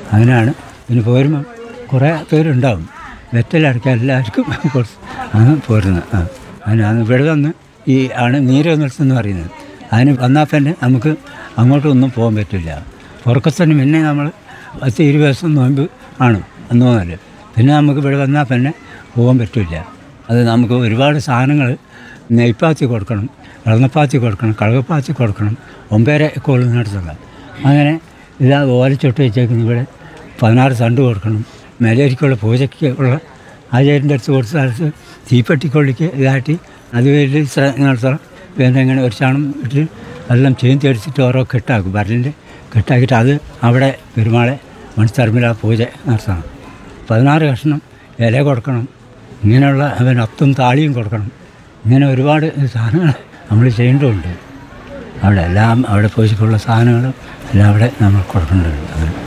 അങ്ങനെയാണ് പിന്നെ പോരുമ്പം കുറേ പേരുണ്ടാവും വെറ്റലടക്കം എല്ലാവർക്കും കൊടുത്ത് ആണ് പോരുന്നത് ആ അതിനാണ് ഇവിടെ വന്ന് ഈ ആണ് നീരോത്സവം എന്ന് പറയുന്നത് അതിന് വന്നാൽ തന്നെ നമുക്ക് അങ്ങോട്ടൊന്നും പോകാൻ പറ്റില്ല പുറക്കത്തിന് പിന്നെ നമ്മൾ പത്ത് ഇരുപത് ദിവസം നോമ്പ് ആണ് അന്ന് മുതൽ പിന്നെ നമുക്ക് ഇവിടെ വന്നാൽ തന്നെ പോകാൻ പറ്റില്ല അത് നമുക്ക് ഒരുപാട് സാധനങ്ങൾ നെയ്പ്പാത്തി കൊടുക്കണം വെള്ളപ്പാത്തി കൊടുക്കണം കഴുകപ്പാത്തി കൊടുക്കണം ഒമ്പേരെ കൊള്ളുന്നിടത്തുള്ള അങ്ങനെ ഇതാ ഓലച്ചൊട്ട് വെച്ചേക്കുന്ന ഇവിടെ പതിനാറ് തണ്ട് കൊടുക്കണം മേലേരിക്കുള്ള പൂജയ്ക്ക് ഉള്ള ആചാര്യൻ്റെ അടുത്ത് കൊടുത്ത സ്ഥലത്ത് തീപ്പെട്ടിക്കൊള്ളിക്ക് ഇതാട്ടി അത് വലിയ നടത്തണം പിന്നെ ഇങ്ങനെ ഒരു ചാണം ഇട്ട് എല്ലാം ചേന്തി അടിച്ചിട്ട് ഓരോ കെട്ടാക്കും വരലിൻ്റെ കെട്ടാക്കിയിട്ട് അത് അവിടെ പെരുമാളെ മൺസ്ഥലമിൽ ആ പൂജ നടത്തണം പതിനാറ് കഷ്ണം ഇല കൊടുക്കണം ഇങ്ങനെയുള്ള അവൻ അത്തും താളിയും കൊടുക്കണം ഇങ്ങനെ ഒരുപാട് സാധനങ്ങൾ നമ്മൾ ചെയ്യേണ്ടതുണ്ട് അവിടെ എല്ലാം അവിടെ പൂജയ്ക്കുള്ള സാധനങ്ങളും എല്ലാം അവിടെ നമ്മൾ കൊടുക്കേണ്ടതുണ്ട് അങ്ങനെ